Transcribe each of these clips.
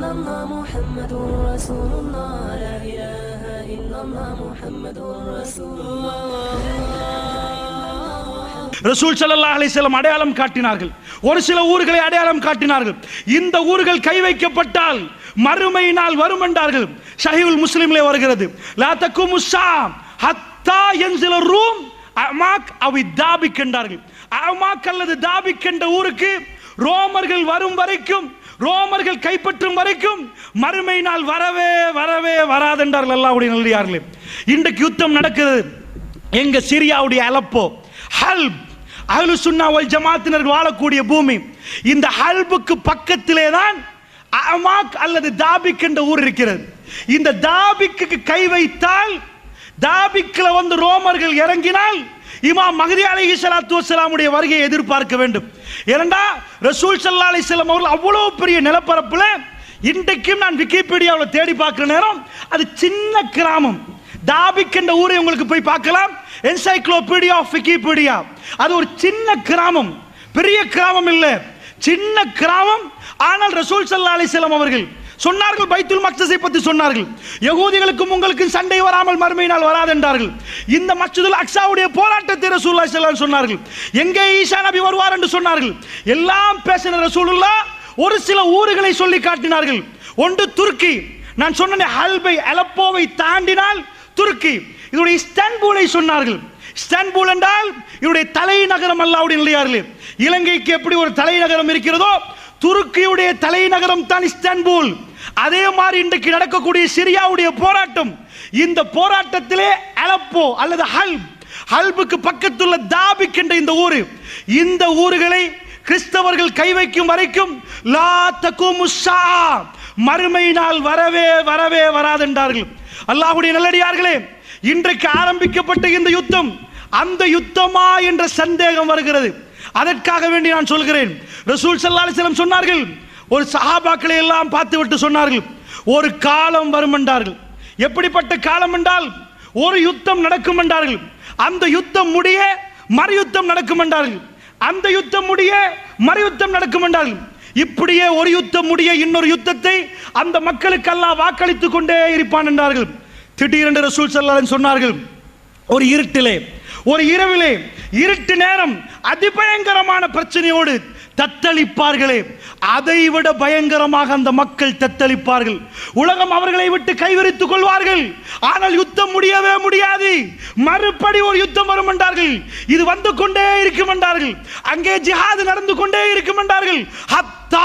الله محمد رسول الله لا إله إلا الله محمد رسول ரசூல் ஸல்லல்லாஹு அலைஹி வஸல்லம் அடையாளம் காட்டினார்கள் ஒரு சில ஊர்களை அடையாளம் காட்டினார்கள் இந்த ஊர்கள் கை வைக்கப்பட்டால் மறுமை நாள் வரும் என்றார்கள் ஷஹீல் முஸ்லிம்லே வருகிறது லா தக்குமு ஷாம் ஹத்தா யன்சில ரூம் அமாக் அவி தாபிக் என்றார்கள் அமாக் அல்லது தாபிக் என்ற ஊருக்கு ரோமர்கள் வரும் வரைக்கும் ரோமர்கள் கைப்பற்றும் வரைக்கும் மறுமை நாள் வரவே வரவே வராதென்றார்கள் அல்லாஹ்வுடைய நல்லடியார்களே இன்றைக்கு யுத்தம் நடக்குது எங்க சிரியாவுடைய அலப்போ ஹல்ப் அஹ்லு சுன்னா வல் ஜமாத்தினர் வாழக்கூடிய பூமி இந்த ஹல்புக்கு பக்கத்திலே தான் அமாக் அல்லது தாபிக் என்ற ஊர் இருக்கிறது இந்த தாபிக்கு கை வைத்தால் தாபிக்கில் வந்து ரோமர்கள் இறங்கினால் இமாம் மகதி அலைஹி ஸலாத்து வஸலாமுடைய வருகையை எதிர்பார்க்க வேண்டும் ஏனண்டா ரசூல் ஸல்லல்லாஹு அலைஹி வஸல்லம் அவர்கள் அவ்வளவு பெரிய நிலப்பரப்புல இன்றைக்கும் நான் விக்கிபீடியாவில் தேடி பார்க்குற நேரம் அது சின்ன கிராமம் தாபிக் என்ற ஊரை உங்களுக்கு போய் பார்க்கலாம் என்சைக்ளோபீடியா ஆஃப் விக்கிபீடியா அது ஒரு சின்ன கிராமம் பெரிய கிராமம் இல்லை சின்ன கிராமம் ஆனால் ரசூல் சல்லா அலிஸ்லாம் அவர்கள் சொன்னார்கள் பைத்துல் மக்சஸை பற்றி சொன்னார்கள் யகூதிகளுக்கும் உங்களுக்கும் சண்டை வராமல் மறுமையினால் வராது என்றார்கள் இந்த மஸ்ஜிதுல் அக்ஸாவுடைய போராட்டத்தை ரசூல்லா ஸல்லல்லாஹு சொன்னார்கள் எங்கே ஈசா நபி வருவார் என்று சொன்னார்கள் எல்லாம் பேசின ரசூலுல்லா ஒரு சில ஊர்களை சொல்லி காட்டினார்கள் ஒன்று துருக்கி நான் சொன்ன ஹல்பை அலப்போவை தாண்டினால் துருக்கி இதனுடைய இஸ்தான்பூலை சொன்னார்கள் இஸ்தான்பூல் என்றால் இதனுடைய தலைநகரம் அல்லாவுடைய நிலையார்களே இலங்கைக்கு எப்படி ஒரு தலைநகரம் இருக்கிறதோ துருக்கியுடைய தலைநகரம் தான் இஸ்தான்பூல் அதே மாதிரி இன்றைக்கு நடக்கக்கூடிய சிரியாவுடைய போராட்டம் இந்த போராட்டத்திலே அலப்போ அல்லது ஹல்ப் ஹல்புக்கு பக்கத்துள்ள தாபிக் என்ற இந்த ஊர் இந்த ஊர்களை கிறிஸ்தவர்கள் கை வைக்கும் வரைக்கும் லா தகுமு ஷா மறுமை நாள் வரவே வரவே வராதென்றார்கள் அல்லாஹ்வுடைய நல்லடியார்களே இன்றைக்கு ஆரம்பிக்கப்பட்ட இந்த யுத்தம் அந்த யுத்தமா என்ற சந்தேகம் வருகிறது அதற்காக வேண்டி நான் சொல்கிறேன் ரசூல் ஸல்லல்லாஹு அலைஹி வஸல்லம் சொன்னார்கள் ஒரு சஹாபாக்களை எல்லாம் பார்த்து விட்டு சொன்னார்கள் ஒரு காலம் வரும் என்றார்கள் எப்படிப்பட்ட காலம் என்றால் ஒரு யுத்தம் நடக்கும் என்றார்கள் அந்த யுத்தம் முடிய மறு யுத்தம் நடக்கும் என்றார்கள் அந்த யுத்தம் முடிய மறு யுத்தம் நடக்கும் என்றார்கள் இப்படியே ஒரு யுத்தம் முடிய இன்னொரு யுத்தத்தை அந்த மக்களுக்கு அல்லாஹ் வாக்களித்துக் கொண்டே இருப்பான் என்றார்கள் திடீரென்று ரசூல் ஸல்லல்லாஹு அலைஹி சொன்னார்கள் ஒரு இருட்டிலே ஒரு இரவிலே இருட்டு நேரம் அதிபயங்கரமான பிரச்சனையோடு தத்தளிப்பார்களே அதை விட பயங்கரமாக அந்த மக்கள் தத்தளிப்பார்கள் உலகம் அவர்களை விட்டு கைவிரித்துக் கொள்வார்கள் ஆனால் யுத்தம் முடியவே முடியாது மறுபடி ஒரு யுத்தம் வரும் என்றார்கள் இது வந்து கொண்டே இருக்கும் என்றார்கள் அங்கே ஜிஹாது நடந்து கொண்டே இருக்கும் என்றார்கள் ஹத்தா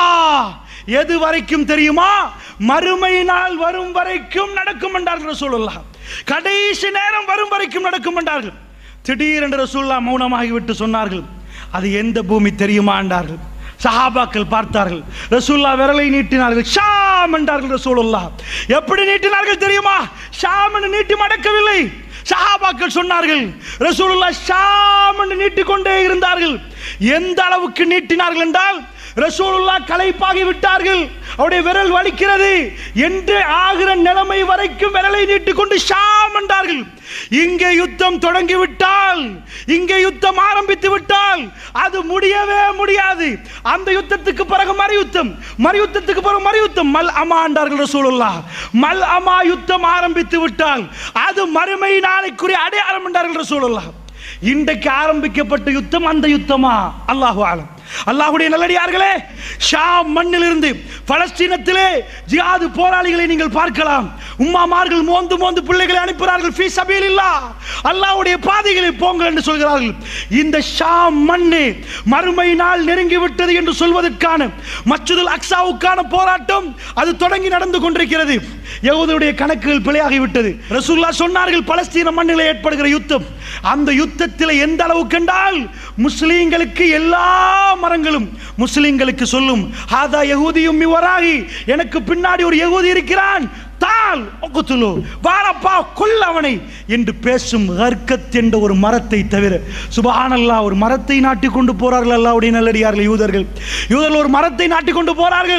எது வரைக்கும் தெரியுமா மறுமை நாள் வரும் வரைக்கும் நடக்கும் என்றார்கள் ரசூலுல்லாஹ் கடைசி நேரம் வரும் வரைக்கும் நடக்கும் என்றார்கள் திடீரென்று ரசூல்லா மௌனமாகி விட்டு சொன்னார்கள் அது எந்த பூமி தெரியுமா என்றார்கள் சஹாபாக்கள் பார்த்தார்கள் ரசூல்லா விரலை நீட்டினார்கள் ஷாம் என்றார்கள் ரசூலுல்லா எப்படி நீட்டினார்கள் தெரியுமா ஷாம் என்று நீட்டி மடக்கவில்லை சஹாபாக்கள் சொன்னார்கள் ரசூலுல்லா ஷாம் என்று நீட்டிக்கொண்டே இருந்தார்கள் எந்த அளவுக்கு நீட்டினார்கள் என்றால் ரசூலுல்லா களைப்பாகி விட்டார்கள் அவருடைய விரல் வலிக்கிறது என்று ஆகிற நிலைமை வரைக்கும் விரலை நீட்டிக்கொண்டு ஷாம் என்றார்கள் இங்கே யுத்தம் தொடங்கி விட்டால் இங்கே யுத்தம் ஆரம்பித்து விட்டால் அது முடியவே முடியாது அந்த யுத்தத்துக்கு பிறகு மறு யுத்தம் மறு யுத்தத்துக்கு பிறகு மறு யுத்தம் மல் அமா என்றார்கள் ரசூலுல்லா மல் அமா யுத்தம் ஆரம்பித்து விட்டால் அது மறுமை நாளைக்குரிய அடையாளம் என்றார்கள் ரசூலுல்லா இன்றைக்கு ஆரம்பிக்கப்பட்ட யுத்தம் அந்த யுத்தமா அல்லாஹு ஆலம் அல்லாஹ்வுடைய நல்லடியார்களே ஷாம் மண்ணிலிருந்து பலஸ்தீனத்திலே ஜிஹாது போராளிகளை நீங்கள் பார்க்கலாம் உம்மாமார்கள் மோந்து மோந்து பிள்ளைகளை அனுப்புகிறார்கள் ஃபீ சபீலில்லாஹ் அல்லாஹ்வுடைய பாதைகளை போங்கள் என்று சொல்கிறார்கள் இந்த ஷாம் மண்ணு மறுமை நாள் நெருங்கி விட்டது என்று சொல்வதற்கான மச்சுதுல் அக்ஸாவுக்கான போராட்டம் அது தொடங்கி நடந்து கொண்டிருக்கிறது யகூதுடைய கணக்குகள் பிழையாகி விட்டது ரசூல்லா சொன்னார்கள் பலஸ்தீன மண்ணில் ஏற்படுகிற யுத்தம் அந்த யுத்தத்தில் எந்த அளவுக்கு என்றால் முஸ்லீம்களுக்கு எல்லா மரங்களும் முஸ்லீம்களுக்கு சொல்லும் ஹாதா யகூதியும் மிவராகி எனக்கு பின்னாடி ஒரு யகூதி இருக்கிறான் தால் ஒக்குத்துலு வாரப்பா கொல் அவனை என்று பேசும் ஹர்கத் என்ற ஒரு மரத்தை தவிர சுபஹானல்லா ஒரு மரத்தை நாட்டி கொண்டு போறார்கள் அல்லாவுடைய நல்லடியார்கள் யூதர்கள் யூதர்கள் ஒரு மரத்தை நாட்டி கொண்டு போறார்கள்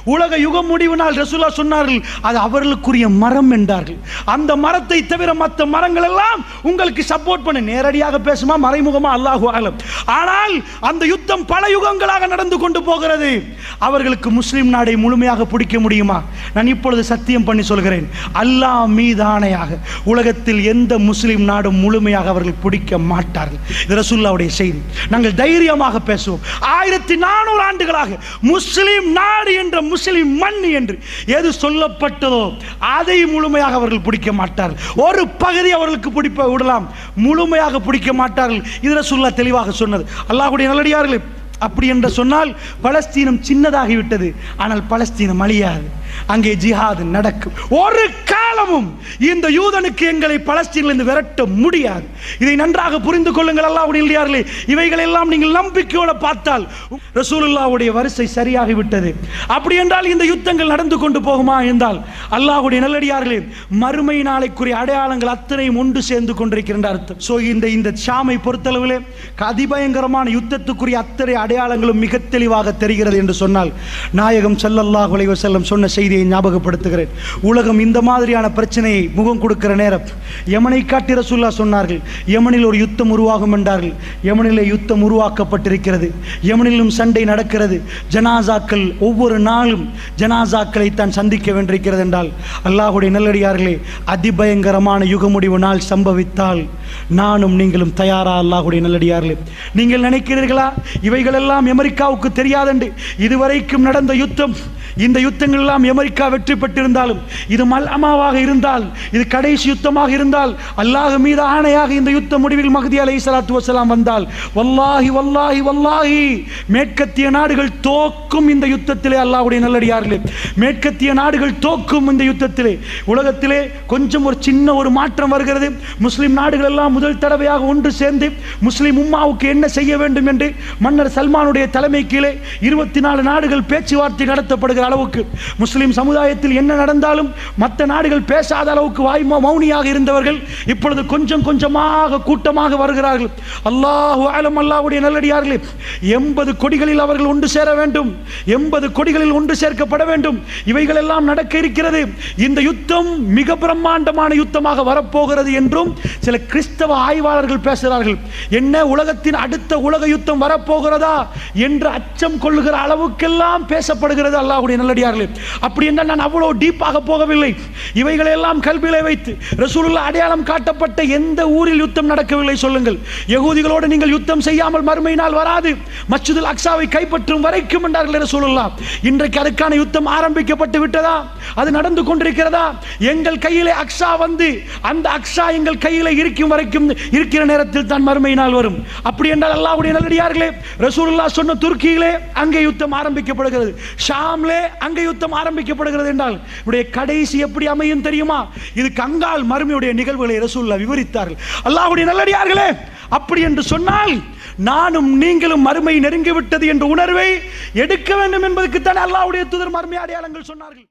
உலக யுகம் முடிவு நாள் ரசூலா சொன்னார்கள் அது அவர்களுக்குரிய மரம் என்றார்கள் அந்த மரத்தை தவிர மற்ற மரங்கள் எல்லாம் உங்களுக்கு சப்போர்ட் பண்ண நேரடியாக பேசுமா மறைமுகமா அல்லாஹு ஆலம் ஆனால் அந்த யுத்தம் பல யுகங்களாக நடந்து கொண்டு போகிறது அவர்களுக்கு முஸ்லிம் நாடை முழுமையாக பிடிக்க முடியுமா நான் இப்பொழுது சத்தியம் பண்ணி சொல்கிறேன் அல்லாஹ் மீதானையாக உலகத்தில் எந்த முஸ்லிம் நாடும் முழுமையாக அவர்கள் பிடிக்க மாட்டார்கள் இது ரசூல்லாவுடைய செய்தி நாங்கள் தைரியமாக பேசுவோம் ஆயிரத்தி நானூறு ஆண்டுகளாக முஸ்லிம் நாடு என்ற முஸ்லிம் மண் என்று எது சொல்லப்பட்டதோ அதை முழுமையாக அவர்கள் பிடிக்க மாட்டார்கள் ஒரு பகுதி அவர்களுக்கு பிடிப்ப விடலாம் முழுமையாக பிடிக்க மாட்டார்கள் இது ரசூல்லா தெளிவாக சொன்னது அல்லாஹ்வுடைய நல்லடியார்களே அப்படி என்று சொன்னால் பலஸ்தீனம் சின்னதாகிவிட்டது ஆனால் பலஸ்தீனம் அழியாது அங்கே ஜிஹாது நடக்கும் ஒரு காலமும் இந்த யூதனுக்கு எங்களை பலஸ்தீனிலிருந்து விரட்ட முடியாது இதை நன்றாக புரிந்து கொள்ளுங்கள் அல்லாஹ்வுடைய இல்லையார்களே இவைகள் எல்லாம் நீங்கள் நம்பிக்கையோட பார்த்தால் ரசூலுல்லாவுடைய வரிசை சரியாகி விட்டது அப்படி என்றால் இந்த யுத்தங்கள் நடந்து கொண்டு போகுமா என்றால் அல்லாஹ்வுடைய நல்லடியார்களே மறுமை நாளைக்குரிய அடையாளங்கள் அத்தனையும் ஒன்று சேர்ந்து கொண்டிருக்கின்ற அர்த்தம் ஸோ இந்த இந்த ஷாமை பொறுத்தளவிலே அதிபயங்கரமான யுத்தத்துக்குரிய அத்தனை அடையாளங்களும் மிக தெளிவாக தெரிகிறது என்று சொன்னால் நாயகம் ஸல்லல்லாஹு அலைஹி வஸல்லம் சொன்ன செய்தியை ஞாபகப்படுத்துகிறேன் உலகம் இந்த மாதிரியான பிரச்சனையை முகம் கொடுக்கிற நேரம் யமனை காட்டி ரசூல்லா சொன்னார்கள் யமனில் ஒரு யுத்தம் உருவாகும் என்றார்கள் யமனிலே யுத்தம் உருவாக்கப்பட்டிருக்கிறது யமனிலும் சண்டை நடக்கிறது ஜனாசாக்கள் ஒவ்வொரு நாளும் ஜனாசாக்களை தான் சந்திக்க வேண்டியிருக்கிறது என்றால் அல்லாஹுடைய நல்லடியார்களே அதிபயங்கரமான யுக முடிவு நாள் சம்பவித்தால் நானும் நீங்களும் தயாரா அல்லாஹுடைய நல்லடியார்களே நீங்கள் நினைக்கிறீர்களா இவைகளெல்லாம் அமெரிக்காவுக்கு தெரியாதென்று இதுவரைக்கும் நடந்த யுத்தம் இந்த யுத்தங்கள் எல்லாம் அமெரிக்கா வெற்றி பெற்றிருந்தாலும் இது மல்அமாவாக இருந்தால் இது கடைசி யுத்தமாக இருந்தால் அல்லாஹ் மீது ஆணையாக இந்த யுத்த முடிவில் மகதி அலை சலாத்து வசலாம் வந்தால் வல்லாஹி வல்லாஹி வல்லாஹி மேற்கத்திய நாடுகள் தோக்கும் இந்த யுத்தத்திலே அல்லாஹ்வுடைய நல்லடியார்களே மேற்கத்திய நாடுகள் தோக்கும் இந்த யுத்தத்திலே உலகத்திலே கொஞ்சம் ஒரு சின்ன ஒரு மாற்றம் வருகிறது முஸ்லிம் நாடுகள் எல்லாம் முதல் தடவையாக ஒன்று சேர்ந்து முஸ்லிம் உம்மாவுக்கு என்ன செய்ய வேண்டும் என்று மன்னர் சல்மானுடைய தலைமை கீழே இருபத்தி நாலு நாடுகள் பேச்சுவார்த்தை நடத்தப்படுகிற அளவுக்கு முஸ்லிம் சமுதாயத்தில் என்ன நடந்தாலும் மற்ற நாடுகள் பேசாத அளவுக்கு வாய் மௌ- மௌனியாக இருந்தவர்கள் இப்பொழுது கொஞ்சம் கொஞ்சமாக கூட்டமாக வருகிறார்கள் அல்லாஹு ஆலம் அல்லாஹ்வுடைய நல்லடியார்களே எண்பது கொடிகளில் அவர்கள் ஒன்று சேர வேண்டும் எண்பது கொடிகளில் ஒன்று சேர்க்கப்பட வேண்டும் இவைகள் எல்லாம் நடக்க இருக்கிறது இந்த யுத்தம் மிக பிரம்மாண்டமான யுத்தமாக வரப்போகிறது என்றும் சில கிறிஸ்தவ ஆய்வாளர்கள் பேசுகிறார்கள் என்ன உலகத்தின் அடுத்த உலக யுத்தம் வரப்போகிறதா என்று அச்சம் கொள்ளுகிற அளவுக்கெல்லாம் பேசப்படுகிறது அல்லாஹ்வுடைய நல்லடியார்களே அப்படி என்றால் நான் அவ்வளவு டீப்பாக போகவில்லை இவைகளை எல்லாம் கல்வியிலே வைத்து ரசூலுல்லா அடையாளம் காட்டப்பட்ட எந்த ஊரில் யுத்தம் நடக்கவில்லை சொல்லுங்கள் யகூதிகளோடு நீங்கள் யுத்தம் செய்யாமல் மறுமை நாள் வராது மஸ்ஜிதுல் அக்ஸாவை கைப்பற்றும் வரைக்கும் என்றார்கள் ரசூலுல்லா இன்றைக்கு அதுக்கான யுத்தம் ஆரம்பிக்கப்பட்டு விட்டதா அது நடந்து கொண்டிருக்கிறதா எங்கள் கையிலே அக்ஸா வந்து அந்த அக்ஸா எங்கள் கையிலே இருக்கும் வரைக்கும் இருக்கிற நேரத்தில் தான் மறுமை நாள் வரும் அப்படி என்றால் அல்லாஹ்வுடைய நல்லடியார்களே ரசூலுல்லா சொன்ன துருக்கியிலே அங்கே யுத்தம் ஆரம்பிக்கப்படுகிறது ஷாம்லே அங்கே யுத்தம் ஆரம்பிக்கப்படுகிறது என்றால் இவருடைய கடைசி எப்படி அமையும் தெரியுமா இது கங்கால் மறுமையுடைய நிகழ்வுகளை ரசூலுல்லா விவரித்தார்கள் அல்லாஹ்வுடைய நல்லடியார்களே அப்படி என்று சொன்னால் நானும் நீங்களும் மறுமை நெருங்கிவிட்டது என்ற உணர்வை எடுக்க வேண்டும் என்பதற்குத்தான் அல்லாஹ்வுடைய தூதர் மறுமை அடையாளங்கள் சொன்னார்கள்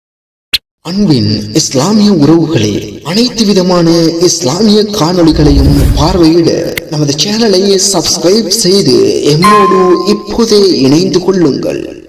அன்பின் இஸ்லாமிய உறவுகளே அனைத்து விதமான இஸ்லாமிய காணொளிகளையும் பார்வையிட நமது சேனலை சப்ஸ்கிரைப் செய்து எம்மோடு இப்போதே இணைந்து கொள்ளுங்கள்